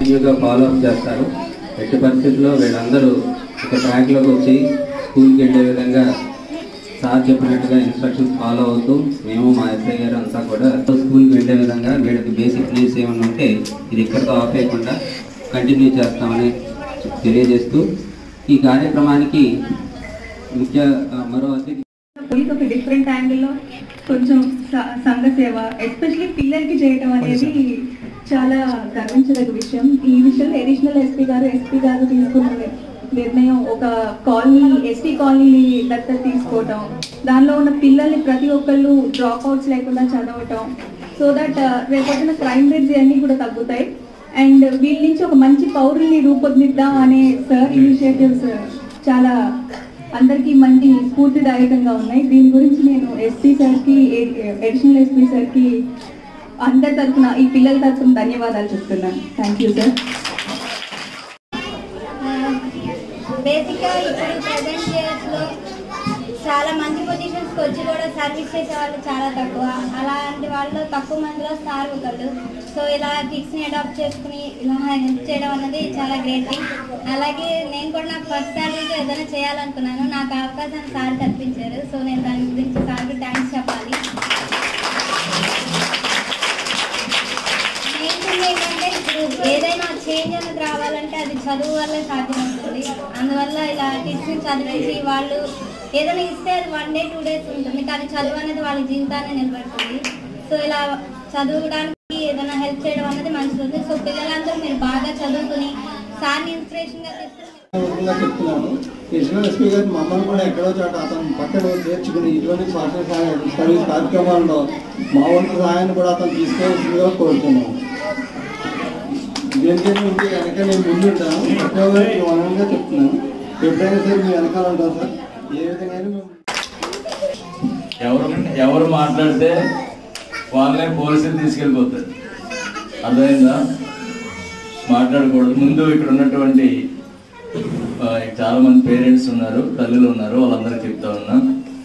కంటిన్యూగా follow up చేస్తారు ఎట్టి పరిస్థితుల్లో వీళ్ళందరూ ఒక ట్రాక్లోకి వచ్చి స్కూల్కి వెళ్ళే విధంగా సార్ చెప్పినట్టుగా ఇన్స్ట్రక్షన్స్ ఫాలో అవుతూ మేము మా ఎస్ఐ గారు అంతా కూడా స్కూల్కి వెళ్ళే విధంగా వీళ్ళకి బేసిక్ నీడ్స్ ఏమైనా ఉంటే ఇది ఇక్కడితో ఆపేయకుండా కంటిన్యూ చేస్తామని తెలియజేస్తూ ఈ కార్యక్రమానికి ముఖ్య ఆ, మరో అతిథి పోలీస్ ఒక డిఫరెంట్ యాంగిల్లో కొంచెం స- సంఘ సేవ ఎస్పెషలీ పిల్లలకి చేయడం అనేది చాలా గర్వించదగ్గ విషయం ఈ విషయంలో అడిషనల్ ఎస్పీ గారు ఎస్పీ గారు తీసుకున్న ని- నిర్ణయం ఒక కాలనీ ఎస్టీ కాలనీని దత్తత తీసుకోవటం దానిలో ఉన్న పిల్లల్ని ప్రతి ఒక్కళ్ళు డ్రాప్ అవుట్స్ లేకుండా చదవటం సో దట్ రేపొద్దున క్రైమ్ రేట్స్ అన్నీ కూడా తగ్గుతాయి అండ్ వీళ్ళ నుంచి ఒక మంచి పౌరుల్ని రూపొందిద్దాం అనే సార్ ఇనిషియేటివ్స్ చాలా అందరికీ మంచి స్ఫూర్తిదాయకంగా ఉన్నాయి దీని గురించి నేను ఎస్పీ సార్కి అడిషనల్ ఎస్పీ సార్కి అందరి తరఫున ఈ పిల్లల తరఫున ధన్యవాదాలు చెప్తున్నాను థ్యాంక్ యూ సార్ బేసిక్గా ఇప్పుడు ప్రజెంట్ ఇయర్స్లో చాలా మంచి పొజిషన్స్కి వచ్చి కూడా సర్వీస్ చేసే వాళ్ళు చాలా తక్కువ అలాంటి వాళ్ళు తక్కువ మందిలో సార్ ఒకళ్ళు సో ఇలా కిడ్స్ని అడాప్ట్ చేసుకుని ఇలా హెల్ప్ చేయడం అన్నది చాలా గ్రేట్ థింగ్ అలాగే నేను కూడా నాకు ఫస్ట్ సాలరీతో ఏదైనా చేయాలనుకున్నాను నాకు ఆ అవకాశాన్ని సార్ కల్పించారు సో నేను దాని గురించి సార్కి థ్యాంక్స్ చెప్పాలి మెయిన్ థింగ్ ఏంటంటే ఇప్పుడు ఏదైనా చేంజ్ అనేది రావాలంటే అది చదువు వల్లే సాధ్యమవుతుంది అందువల్ల ఇలా కిడ్స్ని చదివించి వాళ్ళు ఏదైనా ఇస్తే అది వన్ డే టూ డేస్ ఉంటుంది కానీ చదువు అనేది వాళ్ళ జీవితాన్ని నిలబెడుతుంది సో ఇలా చదవడానికి ఏదైనా హెల్ప్ చేయడం అనేది మంచిది ఉంది సో పిల్లలందరూ మీరు బాగా చదువుకుని సార్ని ఇన్స్పిరేషన్గా తీసుకుని విధంగా చెప్తున్నాను కృష్ణ ఎస్పీ గారు మమ్మల్ని కూడా ఎక్కడో చోట అతను పక్కన చేర్చుకుని ఇటువంటి స్వాతంత్ర సహాయ సర్వీస్ కార్యక్రమాల్లో మా వంతు సహాయాన్ని కూడా అతను తీసుకోవాల్సిందిగా కోరుతున్నాను దేనికైనా ఉంటే వెనక నేను ముందుంటాను ఎక్కువగా నేను వనంగా చెప్తున్నాను ఎప్పుడైనా సరే మీ వెనకాల ఉంటాను సార్ ఏ విధంగా మేము ఎవరు ఎవరు మాట్లాడితే వాళ్ళనే పోలీసులు తీసుకెళ్ళిపోతారు అర్థమైందా మాట్లాడకూడదు ముందు ఇక్కడ ఉన్నటువంటి ఆ, చాలా మంది పేరెంట్స్ ఉన్నారు తల్లులు ఉన్నారు వాళ్ళందరికీ చెప్తా ఉన్నా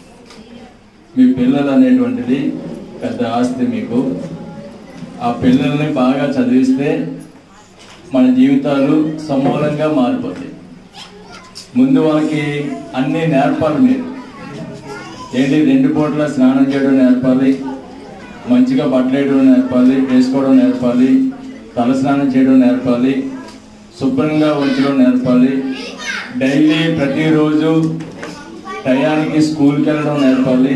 మీ పిల్లలు అనేటువంటిది పెద్ద ఆస్తి మీకు ఆ పిల్లల్ని బాగా చదివిస్తే మన జీవితాలు సమూలంగా మారిపోతాయి ముందు వాళ్ళకి అన్నీ నేర్పాలి మీరు ఏంటి రెండు పూట్ల స్నానం చేయడం నేర్పాలి మంచిగా బట్టలేయడం నేర్పాలి వేసుకోవడం నేర్పాలి తల స్నానం చేయడం నేర్పాలి శుభ్రంగా ఉంచడం నేర్పాలి డైలీ ప్రతిరోజు టయానికి స్కూల్కి వెళ్ళడం నేర్పాలి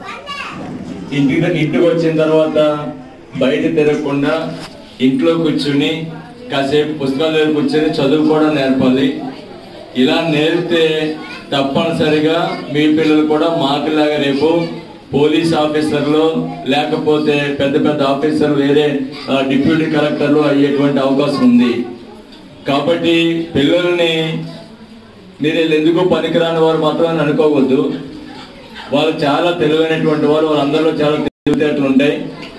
ఇంటికి ఇంటికి వచ్చిన తర్వాత బయట తిరగకుండా ఇంట్లో కూర్చుని కాసేపు పుస్తకాల దగ్గర కూర్చొని చదువుకోవడం నేర్పాలి ఇలా నేర్పితే తప్పనిసరిగా మీ పిల్లలు కూడా మాకులాగా రేపు పోలీస్ ఆఫీసర్లు లేకపోతే పెద్ద పెద్ద ఆఫీసర్లు వేరే ఆ, డిప్యూటీ కలెక్టర్లు అయ్యేటువంటి అవకాశం ఉంది కాబట్టి పిల్లల్ని మీరు వీళ్ళు ఎందుకు పనికిరాని వారు మాత్రం అనుకోవద్దు వాళ్ళు చాలా తెలివైనటువంటి వారు వాళ్ళందరిలో చాలా తెలివితేటలు ఉంటాయి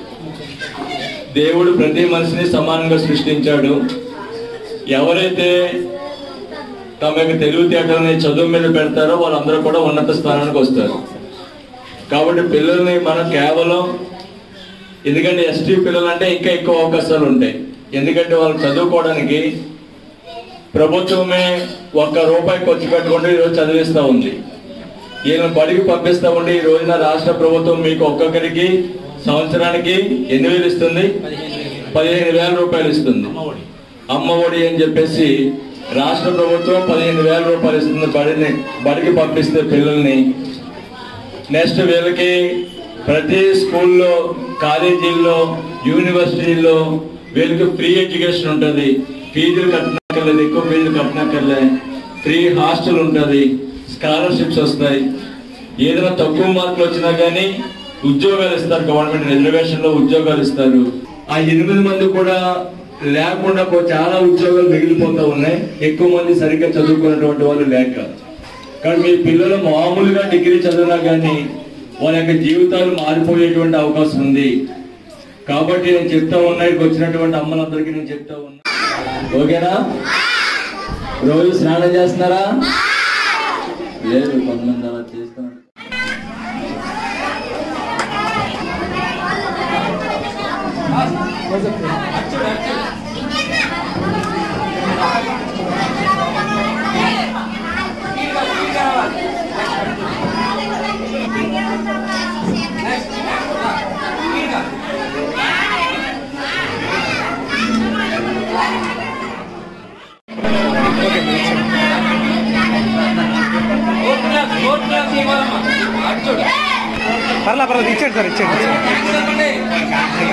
దేవుడు ప్రతి మనిషిని సమానంగా సృష్టించాడు ఎవరైతే తమ యొక్క తెలివితేటలని చదువు మీద పెడతారో వాళ్ళందరూ కూడా ఉన్నత స్థానానికి వస్తారు కాబట్టి పిల్లల్ని మనం కేవలం ఎందుకంటే ఎస్టీ పిల్లలు అంటే ఇంకా ఎక్కువ అవకాశాలు ఉంటాయి ఎందుకంటే వాళ్ళు చదువుకోవడానికి ప్రభుత్వమే ఒక్క రూపాయి ఖర్చు పెట్టుకుంటూ ఈరోజు చదివిస్తూ ఉంది ఈయన బడికి పంపిస్తా ఉండి ఈ రోజున రాష్ట్ర ప్రభుత్వం మీకు ఒక్కొక్కరికి సంవత్సరానికి ఎన్ని వేలు ఇస్తుంది పదిహేను వేల రూపాయలు ఇస్తుంది అమ్మ ఒడి అని చెప్పేసి రాష్ట్ర ప్రభుత్వం పదిహేను వేల రూపాయలు ఇస్తుంది బడిని బడికి పంపిస్తే పిల్లల్ని నెక్స్ట్ వీళ్ళకి ప్రతి స్కూల్లో కాలేజీల్లో యూనివర్సిటీల్లో వీళ్ళకి ఫ్రీ ఎడ్యుకేషన్ ఉంటుంది ఫీజులు కట్టనక్కర్లేదు ఎక్కువ ఫీజులు కట్టనక్కర్లే ఫ్రీ హాస్టల్ ఉంటుంది స్కాలర్షిప్స్ వస్తాయి ఏదైనా తక్కువ మార్కులు వచ్చినా కానీ ఉద్యోగాలు ఇస్తారు గవర్నమెంట్ రిజర్వేషన్ లో ఉద్యోగాలు ఇస్తారు ఆ ఎనిమిది మంది కూడా లేకుండా కో- చాలా ఉద్యోగాలు మిగిలిపోతా ఉన్నాయి ఎక్కువ మంది సరిగ్గా చదువుకున్నటువంటి వాళ్ళు లేక కానీ మీ పిల్లలు మామూలుగా డిగ్రీ చదివినా కానీ వాళ్ళ యొక్క జీవితాలు మారిపోయేటువంటి అవకాశం ఉంది కాబట్టి నేను చెప్తా ఉన్నా ఇక్కడికి వచ్చినటువంటి అమ్మలందరికీ నేను చెప్తా ఉన్నా ఓకేనా రోజు స్నానం చేస్తున్నారా లేదు కొంతమంది అలా చేస్తున్నారు Thank you. పర్లా పర్లేదు ఇచ్చాడు సార్ ఇచ్చాడు